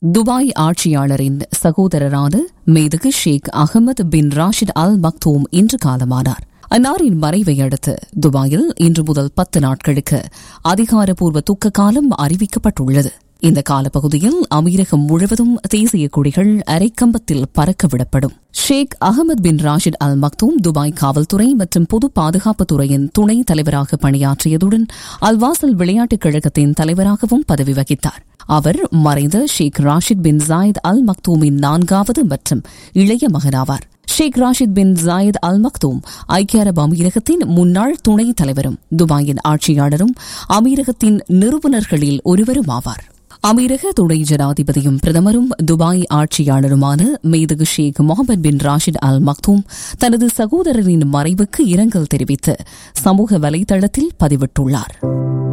Dubai ஆட்சியாளரின் சகோதரரான மேதகு ஷேக் Ahmed bin Rashid Al Maktoum இன்று காலமானார் அன்னாரின் மறைவை அடுத்து துபாயில் இன்று முதல் பத்து நாட்களுக்கு அதிகாரப்பூர்வ துக்க காலம் அறிவிக்கப்பட்டுள்ளது இந்த காலப்பகுதியில் அமீரகம் முழுவதும் தேசிய கொடிகள் அரைக்கம்பத்தில் பறக்க விடப்படும் Sheikh Ahmed bin Rashid Al Maktoum Dubai காவல்துறை மற்றும் பொது பாதுகாப்புத் துறையின் துணை தலைவராக பணியாற்றியதுடன் அல்வாசல் விளையாட்டுக் கழகத்தின் தலைவராகவும் பதவி வகித்தார் அவர் மறைந்த ஷேக் ராஷித் பின் ஜாயித் அல் மக்தூமின் நான்காவது மற்றும் இளைய மகனாவார் Sheikh Rashid bin Zayed Al Maktoum ஐக்கிய அரபு அமீரகத்தின் முன்னாள் துணைத் தலைவரும் துபாயின் ஆட்சியாளரும் அமீரகத்தின் நிறுவனர்களில் ஒருவரும் ஆவார் அமீரக துணை ஜனாதிபதியும் பிரதமரும் துபாய் ஆட்சியாளருமான மேதகு ஷேக் முகமது பின் ராஷித் அல் மக்தூம் தனது சகோதரரின் மறைவுக்கு இரங்கல் தெரிவித்து சமூக வலைதளத்தில் பதிவிட்டுள்ளார்